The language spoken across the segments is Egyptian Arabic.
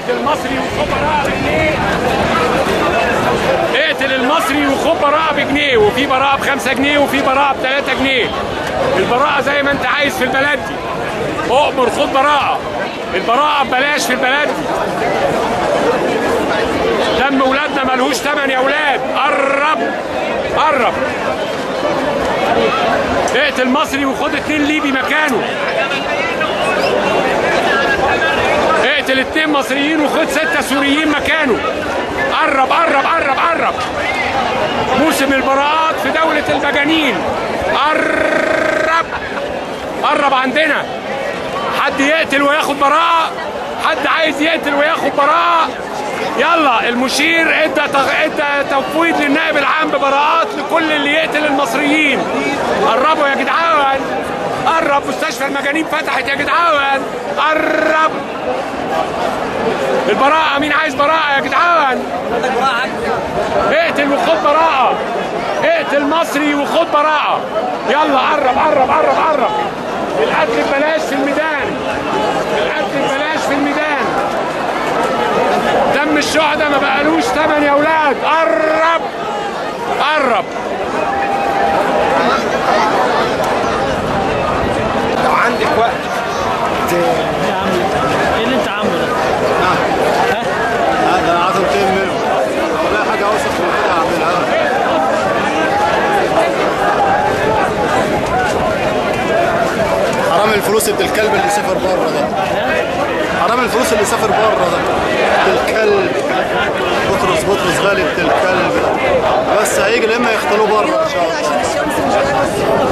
اقتل المصري وخد براءة بجنيه اقتل المصري وخد براءة بجنيه وفي براءة بخمسة جنيه وفي براءة بثلاثة جنيه البراءة زي ما انت عايز في البلد دي اؤمر خد براءة البراءة ببلاش في البلد دي دم ولادنا ملهوش تمن يا ولاد قرب قرب اقتل مصري وخد اتنين ليبي مكانه اقتل اتنين مصريين وخد ستة سوريين مكانه قرب قرب قرب قرب موسم البراءات في دولة المجانين قرب قرب عندنا حد يقتل وياخد براءة حد عايز يقتل وياخد براءة يلا المشير ادى تغ... ادى تفويض للنائب العام ببراءات لكل اللي يقتل المصريين قربوا يا جدعان قرب مستشفى المجانين فتحت يا جدعان قرب البراءة مين عايز براءة يا جدعان اقتل وخد براءة اقتل مصري وخد براءة يلا قرب قرب قرب قرب القتل ببلاش في الميدان القتل ببلاش في الميدان دم الشهداء ما بقالوش ثمن يا اولاد قرب قرب لو عندك وقت ايه اللي انت عامله ده؟ هذا عظمتين منهم ولا حاجه اوسخ من كده اعملها حرام الفلوس ابن الكلب اللي سافر بره ده حرام الفلوس اللي سافر بره ده ابن الكلب بطرس بطرس غالي ابن الكلب بس هيجي لما يختلوه بره ان شاء الله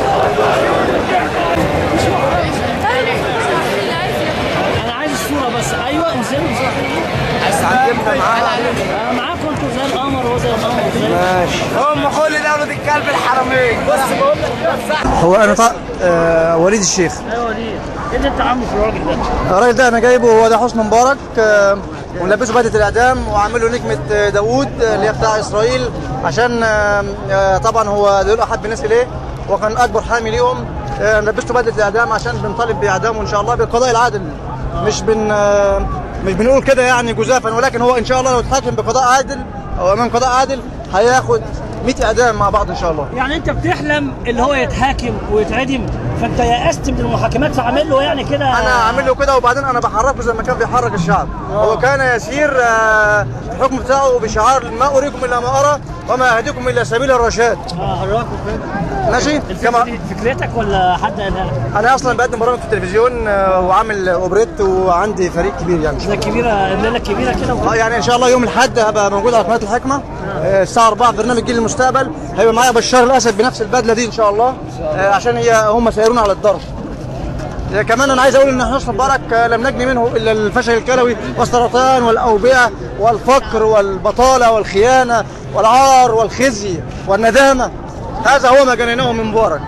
انا عايز الصوره بس ايوه انزلوا عايز تعلمنا معاها انا معاكم انتوا زي القمر وهو زي القمر زي ماشي هم كل دولة الكلب الحرمين بص بقول لك هو انا طا... آه وليد الشيخ ايوه دي ايه اللي انت عامله في الراجل ده؟ الراجل ده انا جايبه هو ده حسني مبارك آه ونلبسه بدله الاعدام وعامل له نجمه آه، داوود آه، اللي هي بتاع اسرائيل عشان آه آه طبعا هو دول احب الناس اليه وكان اكبر حامي ليهم آه لبسته بدله الاعدام عشان بنطالب باعدامه ان شاء الله بالقضاء العادل مش بن آه مش بنقول كده يعني جزافا ولكن هو ان شاء الله لو اتحاكم بقضاء عادل او امام قضاء عادل هياخد 100 اعدام مع بعض ان شاء الله يعني انت بتحلم اللي هو يتحاكم ويتعدم فانت يأست من المحاكمات فعامل له يعني كده انا عامل له كده وبعدين انا بحركه زي ما كان بيحرك الشعب هو كان يسير آه، الحكم بتاعه بشعار ما اريكم الا ما ارى وما اهديكم الا سبيل الرشاد اه حراك وكده ماشي الفكره كما دي فكرتك ولا حد قالها لك؟ انا اصلا بقدم برامج في التلفزيون آه، وعامل اوبريت وعندي فريق كبير يعني زي كبيره الليله الكبيره كده اه يعني ان شاء الله يوم الاحد هبقى موجود على قناه الحكمه آه، الساعه 4 في برنامج جيل المستقبل هيبقى معايا بشار الاسد بنفس البدله دي ان شاء الله آه، عشان هي هم سيرون على الضرب آه، كمان انا عايز اقول ان حسني مبارك آه، لم نجني منه الا الفشل الكلوي والسرطان والاوبئه والفقر والبطاله والخيانه والعار والخزي والندامه هذا هو ما جنيناه من مبارك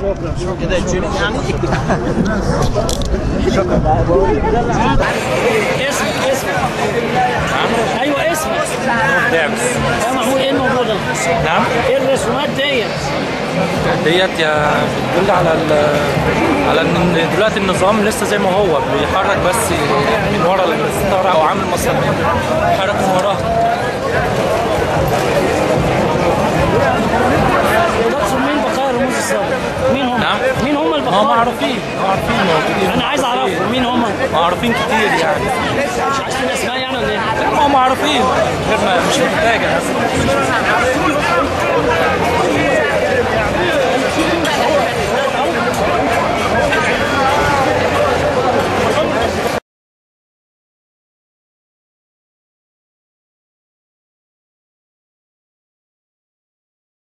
اسمك اسمك ايوه اسمك دامس يا محمود ايه الموضوع ده؟ نعم ايه الرسومات ديت؟ ديت يا بتدل على ال على ان دلوقتي النظام لسه زي ما هو بيحرك بس من ورا الستاره او عامل مصلحه بيحرك من وراها تقصد مين بقايا رموز الثوره؟ مين هم؟ نعم. مين هم هم البقايا؟ معروفين معروفين موجودين انا عايز اعرفهم مين هم؟ معروفين كتير يعني مش عايز تقول اسماء يعني ولا ايه؟ لا ما هم معروفين غير ما مش محتاجه